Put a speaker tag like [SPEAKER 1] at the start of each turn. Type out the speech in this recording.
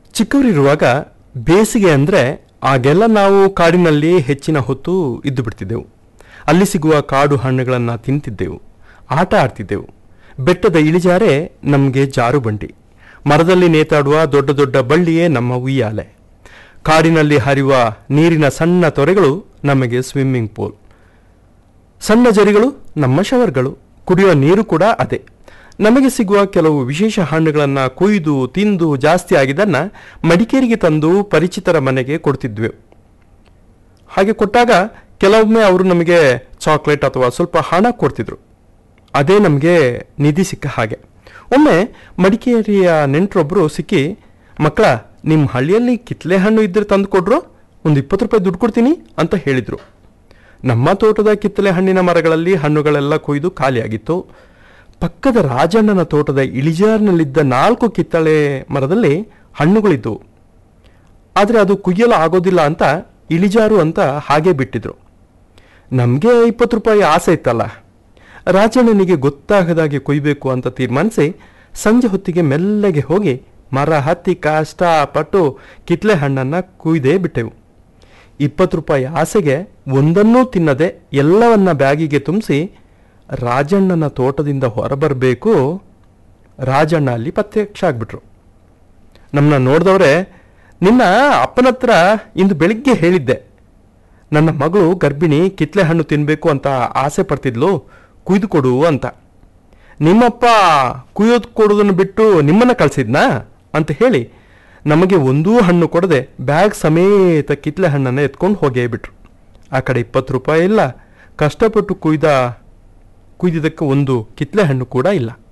[SPEAKER 1] ಚಿಕ್ಕವರಿರುವಾಗ ಬೇಸಿಗೆ ಅಂದರೆ ಆಗೆಲ್ಲ ನಾವು ಕಾಡಿನಲ್ಲಿ ಹೆಚ್ಚಿನ ಹೊತ್ತು ಇದ್ದು ಬಿಡ್ತಿದ್ದೆವು ಅಲ್ಲಿ ಸಿಗುವ ಕಾಡು ಹಣ್ಣುಗಳನ್ನು ತಿಂತಿದ್ದೆವು ಆಟ ಆಡ್ತಿದ್ದೆವು ಬೆಟ್ಟದ ಇಳಿಜಾರೇ ನಮಗೆ ಜಾರು ಬಂಡಿ ಮರದಲ್ಲಿ ನೇತಾಡುವ ದೊಡ್ಡ ದೊಡ್ಡ ಬಳ್ಳಿಯೇ ನಮ್ಮ ಉಯ್ಯಾಲೆ ಕಾಡಿನಲ್ಲಿ ಹರಿಯುವ ನೀರಿನ ಸಣ್ಣ ತೊರೆಗಳು ನಮಗೆ ಸ್ವಿಮ್ಮಿಂಗ್ ಪೂಲ್ ಸಣ್ಣ ಜರಿಗಳು ನಮ್ಮ ಶವರ್ಗಳು ಕುಡಿಯುವ ನೀರು ಕೂಡ ಅದೇ ನಮಗೆ ಸಿಗುವ ಕೆಲವು ವಿಶೇಷ ಹಣ್ಣುಗಳನ್ನು ಕೊಯ್ದು ತಿಂದು ಜಾಸ್ತಿ ಆಗಿದ್ದನ್ನ ಮಡಿಕೇರಿಗೆ ತಂದು ಪರಿಚಿತರ ಮನೆಗೆ ಕೊಡ್ತಿದ್ವಿ ಹಾಗೆ ಕೊಟ್ಟಾಗ ಕೆಲವೊಮ್ಮೆ ಅವರು ನಮಗೆ ಚಾಕ್ಲೇಟ್ ಅಥವಾ ಸ್ವಲ್ಪ ಹಣ ಕೊಡ್ತಿದ್ರು ಅದೇ ನಮಗೆ ನಿಧಿ ಸಿಕ್ಕ ಹಾಗೆ ಒಮ್ಮೆ ಮಡಿಕೇರಿಯ ನೆಂಟರೊಬ್ಬರು ಸಿಕ್ಕಿ ಮಕ್ಕಳ ನಿಮ್ಮ ಹಳ್ಳಿಯಲ್ಲಿ ಕಿತ್ಲೆ ಹಣ್ಣು ಇದ್ದರೆ ತಂದು ಕೊಡ್ರು ಒಂದು ಇಪ್ಪತ್ತು ರೂಪಾಯಿ ದುಡ್ಡು ಕೊಡ್ತೀನಿ ಅಂತ ಹೇಳಿದರು ನಮ್ಮ ತೋಟದ ಕಿತ್ತಲೆ ಹಣ್ಣಿನ ಮರಗಳಲ್ಲಿ ಹಣ್ಣುಗಳೆಲ್ಲ ಕೊಯ್ದು ಖಾಲಿಯಾಗಿತ್ತು ಪಕ್ಕದ ರಾಜಣ್ಣನ ತೋಟದ ಇಳಿಜಾರಿನಲ್ಲಿದ್ದ ನಾಲ್ಕು ಕಿತ್ತಳೆ ಮರದಲ್ಲಿ ಹಣ್ಣುಗಳಿದ್ದವು ಆದರೆ ಅದು ಕುಯ್ಯಲು ಆಗೋದಿಲ್ಲ ಅಂತ ಇಳಿಜಾರು ಅಂತ ಹಾಗೆ ಬಿಟ್ಟಿದ್ರು ನಮಗೆ ಇಪ್ಪತ್ತು ರೂಪಾಯಿ ಆಸೆ ಇತ್ತಲ್ಲ ರಾಜಣ್ಣನಿಗೆ ಗೊತ್ತಾಗದಾಗೆ ಕೊಯ್ಬೇಕು ಅಂತ ತೀರ್ಮಾನಿಸಿ ಸಂಜೆ ಹೊತ್ತಿಗೆ ಮೆಲ್ಲಗೆ ಹೋಗಿ ಮರ ಹತ್ತಿ ಕಷ್ಟಪಟ್ಟು ಕಿತ್ಲೆ ಹಣ್ಣನ್ನು ಕುಯ್ದೇ ಬಿಟ್ಟೆವು ಇಪ್ಪತ್ತು ರೂಪಾಯಿ ಆಸೆಗೆ ಒಂದನ್ನೂ ತಿನ್ನದೆ ಎಲ್ಲವನ್ನ ಬ್ಯಾಗಿಗೆ ತುಂಬಿಸಿ ರಾಜಣ್ಣನ ತೋಟದಿಂದ ಹೊರಬರಬೇಕು ರಾಜಣ್ಣ ಅಲ್ಲಿ ಪ್ರತ್ಯಕ್ಷ ಆಗ್ಬಿಟ್ರು ನಮ್ಮನ್ನ ನೋಡಿದವ್ರೆ ನಿನ್ನ ಅಪ್ಪನ ಹತ್ರ ಇಂದು ಬೆಳಿಗ್ಗೆ ಹೇಳಿದ್ದೆ ನನ್ನ ಮಗಳು ಗರ್ಭಿಣಿ ಕಿತ್ಲೆ ಹಣ್ಣು ತಿನ್ನಬೇಕು ಅಂತ ಆಸೆ ಪಡ್ತಿದ್ಲು ಕುಯ್ದು ಕೊಡು ಅಂತ ನಿಮ್ಮಪ್ಪ ಕುಯ್ಯೋದು ಕೊಡೋದನ್ನು ಬಿಟ್ಟು ನಿಮ್ಮನ್ನ ಕಳಿಸಿದ್ನಾ ಅಂತ ಹೇಳಿ ನಮಗೆ ಒಂದೂ ಹಣ್ಣು ಕೊಡದೆ ಬ್ಯಾಗ್ ಸಮೇತ ಕಿತ್ಲೆ ಹಣ್ಣನ್ನು ಎತ್ಕೊಂಡು ಹೋಗೇ ಬಿಟ್ರು ಆ ಕಡೆ ಇಪ್ಪತ್ತು ರೂಪಾಯಿ ಇಲ್ಲ ಕಷ್ಟಪಟ್ಟು ಕುಯ್ದ ಕುಯ್ದಿದ್ದಕ್ಕೆ ಒಂದು ಕಿತ್ಲೆ ಹಣ್ಣು ಕೂಡ ಇಲ್ಲ